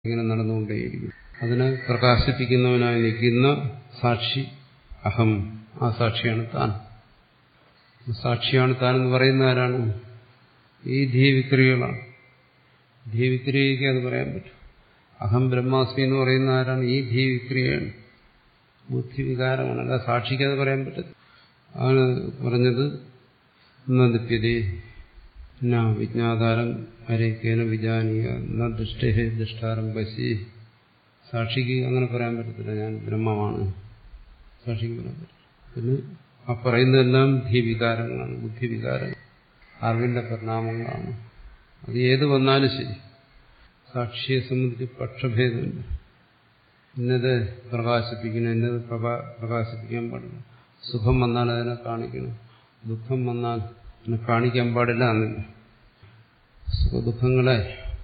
ഇങ്ങനെ നടന്നുകൊണ്ടേയിരിക്കും അതിനെ പ്രകാശിപ്പിക്കുന്നവനായി നിൽക്കുന്ന സാക്ഷി അഹം ആ സാക്ഷിയാണ് താൻ സാക്ഷിയാണ് താൻ എന്ന് പറയുന്ന ആരാണ് ഈ ധീവിക്രിയകളാണ് ധീവിക്രിയയ്ക്ക് അത് പറയാൻ പറ്റും അഹം ബ്രഹ്മാസ്മി എന്ന് പറയുന്ന ആരാണ് ഈ ധീവിക്രിയയാണ് ബുദ്ധിവികാരമാണ് അല്ല സാക്ഷിക്ക് അത് പറയാൻ പറ്റത്തില്ല ആണ് പറഞ്ഞത് നദിപ്യതേ ന വിജ്ഞാതാരം ഹരേക്കേന വിജാനീയ ന ദുഷ്ടേ ദുഷ്ടാരം പശി സാക്ഷിക്ക് അങ്ങനെ പറയാൻ പറ്റത്തില്ല ഞാൻ ബ്രഹ്മമാണ് സാക്ഷിക്ക് പറയാൻ പറ്റില്ല പിന്നെ ആ പറയുന്നതെല്ലാം ധീവികാരങ്ങളാണ് ബുദ്ധിവികാരങ്ങൾ അറിവിന്റെ പരിണാമങ്ങളാണ് അത് ഏത് വന്നാലും ശരി സാക്ഷിയെ സംബന്ധിച്ച് പക്ഷഭേദമില്ല ഇന്നത് പ്രകാശിപ്പിക്കണം ഇന്നത് പ്രകാശിപ്പിക്കാൻ പാടില്ല സുഖം വന്നാൽ അതിനെ കാണിക്കണം ദുഃഖം വന്നാൽ അതിനെ കാണിക്കാൻ പാടില്ല എന്നില്ല സുഖദുഃഖങ്ങളെ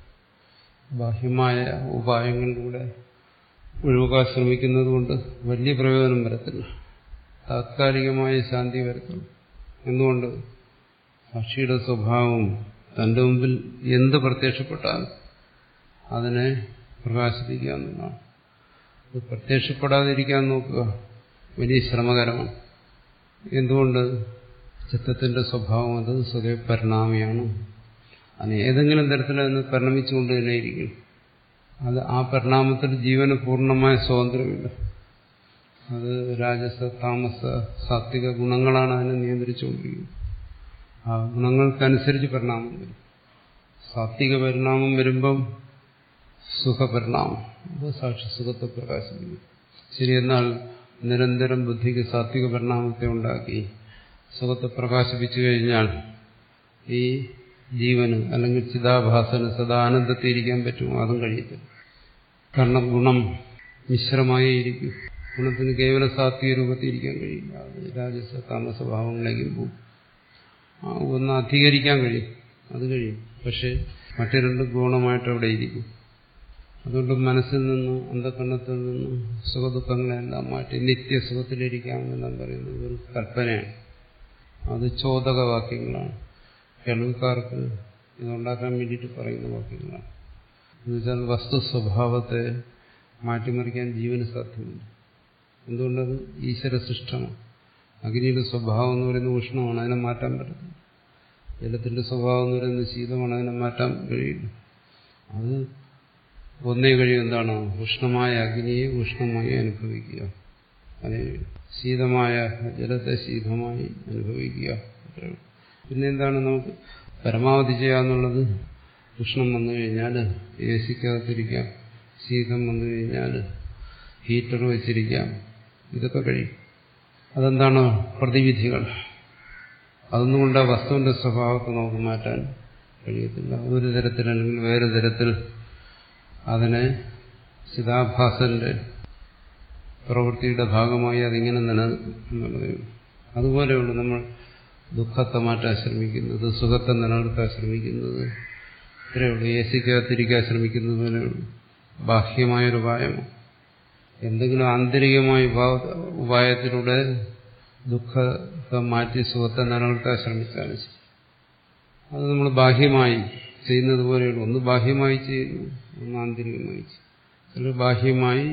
ബാഹ്യമായ ഉപായങ്ങളിലൂടെ ഒഴിവാക്കാൻ ശ്രമിക്കുന്നത് കൊണ്ട് വലിയ പ്രയോജനം വരത്തില്ല താത്കാലികമായ ശാന്തി വരത്തുള്ളൂ എന്തുകൊണ്ട് സാക്ഷിയുടെ സ്വഭാവം തന്റെ മുമ്പിൽ എന്ത് പ്രത്യക്ഷപ്പെട്ടാലും അതിനെ പ്രകാശിപ്പിക്കുക എന്നുള്ളതാണ് അത് പ്രത്യക്ഷപ്പെടാതിരിക്കാൻ നോക്കുക വലിയ ശ്രമകരമാണ് എന്തുകൊണ്ട് ചിത്തത്തിന്റെ സ്വഭാവം അത് സ്വതവ പരിണാമിയാണ് അതിന് ഏതെങ്കിലും തരത്തിൽ അതിന് പരിണമിച്ചുകൊണ്ട് തന്നെ ഇരിക്കും അത് ആ പരിണാമത്തിൽ ജീവന് പൂർണ്ണമായ സ്വാതന്ത്ര്യമില്ല അത് രാജസ താമസ സാത്വിക ഗുണങ്ങളാണ് അതിനെ നിയന്ത്രിച്ചുകൊണ്ടിരിക്കുന്നത് ആ ഗുണങ്ങൾക്കനുസരിച്ച് പരിണാമം വരും സാത്വിക പരിണാമം വരുമ്പം സുഖപരിണാമം അപ്പോൾ സാക്ഷി സുഖത്തെ പ്രകാശിപ്പിക്കും ശരി എന്നാൽ നിരന്തരം ബുദ്ധിക്ക് സാത്വിക പരിണാമത്തെ ഉണ്ടാക്കി സുഖത്തെ പ്രകാശിപ്പിച്ചു കഴിഞ്ഞാൽ ഈ ജീവന് അല്ലെങ്കിൽ ചിതാഭാസന് സദാ ആനന്ദത്തിൽ ഇരിക്കാൻ പറ്റുമോ അതും കഴിയത്തില്ല കാരണം ഗുണം മിശ്രമായേ ഇരിക്കും ഗുണത്തിന് കേവല സാത്വിക രൂപത്തിൽ ഇരിക്കാൻ കഴിയില്ല അത് രാജസ താമസ ഭാവങ്ങളിലേക്കും പോകും ആ ഒന്ന് അധികരിക്കാൻ കഴിയും അത് കഴിയും പക്ഷെ മറ്റു രണ്ട് ഗുണമായിട്ട് അവിടെ ഇരിക്കും അതുകൊണ്ട് മനസ്സിൽ നിന്ന് അന്ധകരണത്തിൽ നിന്ന് സുഖദുഃഖങ്ങളെല്ലാം മാറ്റി നിത്യസുഖത്തിലിരിക്കാമെന്നെല്ലാം പറയുന്നത് ഒരു കൽപ്പനയാണ് അത് ചോദക വാക്യങ്ങളാണ് കേൾവിക്കാർക്ക് ഇതുണ്ടാക്കാൻ വേണ്ടിയിട്ട് പറയുന്ന വാക്യങ്ങളാണ് എന്നുവെച്ചാൽ വസ്തു സ്വഭാവത്തെ മാറ്റിമറിക്കാൻ ജീവന് സാധ്യമല്ല എന്തുകൊണ്ടത് ഈശ്വര സൃഷ്ടമാണ് അഗ്നിയുടെ സ്വഭാവം എന്ന് പറയുന്നത് ഉഷ്ണമാണ് അതിനെ മാറ്റാൻ പറ്റത്തില്ല ജലത്തിന്റെ സ്വഭാവം എന്ന് പറയുന്നത് ശീതമാണ് അതിനെ മാറ്റാൻ കഴിയില്ല അത് ഒന്നേ കഴിയും എന്താണ് ഉഷ്ണമായ അഗ്നിയെ ഉഷ്ണമായി അനുഭവിക്കുക അതെ ശീതമായ ജലത്തെ ശീതമായി അനുഭവിക്കുക പിന്നെ എന്താണ് നമുക്ക് പരമാവധി ചെയ്യാന്നുള്ളത് ഉഷ്ണം വന്നു കഴിഞ്ഞാൽ എ സിക്കകത്തിരിക്കാം ശീതം വന്നു കഴിഞ്ഞാൽ ഹീറ്റർ വെച്ചിരിക്കാം ഇതൊക്കെ കഴിയും അതെന്താണ് പ്രതിവിധികൾ അതൊന്നും കൊണ്ട് വസ്തുവിന്റെ സ്വഭാവത്തെ നമുക്ക് മാറ്റാൻ കഴിയത്തില്ല ഒരു തരത്തിൽ അല്ലെങ്കിൽ വേറെ തരത്തിൽ അതിനെ ചിതാഭാസന്റെ പ്രവൃത്തിയുടെ ഭാഗമായി അതിങ്ങനെ നിലനിൽക്കും എന്നുള്ളതേ അതുപോലെയുള്ളൂ നമ്മൾ ദുഃഖത്തെ മാറ്റാൻ ശ്രമിക്കുന്നത് സുഖത്തെ നിലനിർത്താൻ ശ്രമിക്കുന്നത് ഇത്രയേ ഉള്ളൂ എ സിക്കകത്തിരിക്കാൻ ശ്രമിക്കുന്നത് പോലെയുള്ളൂ ബാഹ്യമായൊരു ഉപായമാണ് എന്തെങ്കിലും ആന്തരികമായ ഉപായത്തിലൂടെ ദുഃഖത്തെ മാറ്റി സുഖത്തെ നിലനിർത്താൻ ശ്രമിച്ചാൽ അത് നമ്മൾ ബാഹ്യമായി ചെയ്യുന്നത് പോലെയുള്ളൂ ഒന്ന് ബാഹ്യമായി ചെയ്യുന്നു ഒന്ന് ആന്തരികമായി ചെയ്യും ചിലർ ബാഹ്യമായി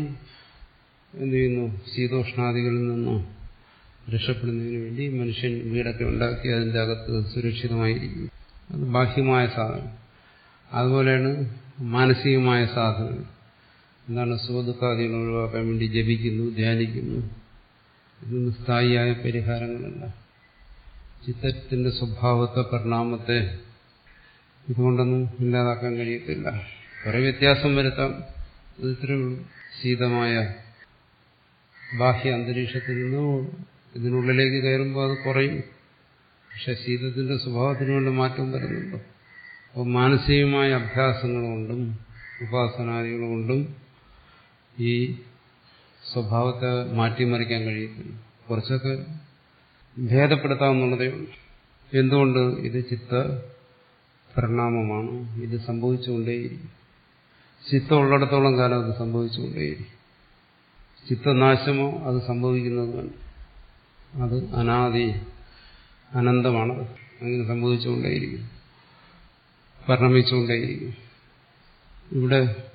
എന്ത് ചെയ്യുന്നു ശീതോഷ്ണാദികളിൽ നിന്നോ രക്ഷപ്പെടുന്നതിന് വേണ്ടി മനുഷ്യൻ വീടൊക്കെ ഉണ്ടാക്കി അതിൻ്റെ അകത്ത് സുരക്ഷിതമായിരിക്കും അത് ബാഹ്യമായ സാധനം അതുപോലെയാണ് മാനസികമായ സാധനങ്ങൾ എന്താണ് സുഖദുഃഖാദികൾ ഒഴിവാക്കാൻ വേണ്ടി ജപിക്കുന്നു ധ്യാനിക്കുന്നു ഇതൊന്നും സ്ഥായിയായ പരിഹാരങ്ങളല്ല ചിത്തത്തിന്റെ സ്വഭാവത്തെ പരിണാമത്തെ ഇതുകൊണ്ടൊന്നും ഇല്ലാതാക്കാൻ കഴിയത്തില്ല കുറെ വ്യത്യാസം വരുത്താം അത് ഇത്രയേ ഉള്ളൂ ശീതമായ ബാഹ്യ അന്തരീക്ഷത്തിൽ നിന്ന് ഇതിനുള്ളിലേക്ക് കയറുമ്പോൾ അത് കുറയും പക്ഷെ ശീതത്തിന്റെ സ്വഭാവത്തിന് വേണ്ടി മാറ്റം വരുന്നുണ്ടോ അപ്പോൾ മാനസികമായ അഭ്യാസങ്ങൾ കൊണ്ടും ഉപാസനാദികൾ കൊണ്ടും ഈ സ്വഭാവത്തെ മാറ്റിമറിക്കാൻ കഴിയത്തില്ല കുറച്ചൊക്കെ ഭേദപ്പെടുത്താമെന്നുള്ളതേ ഉള്ളൂ എന്തുകൊണ്ട് ഇത് ചിത്ത പരിണാമമാണ് ഇത് സംഭവിച്ചുകൊണ്ടേയിരിക്കും ചിത്തം ഉള്ളിടത്തോളം കാലം അത് സംഭവിച്ചുകൊണ്ടേയിരിക്കും ചിത്തനാശമോ അത് സംഭവിക്കുന്നതുമല്ല അത് അനാദി അനന്തമാണത് അങ്ങനെ സംഭവിച്ചുകൊണ്ടേയിരിക്കും പരിണമിച്ചുകൊണ്ടേയിരിക്കും ഇവിടെ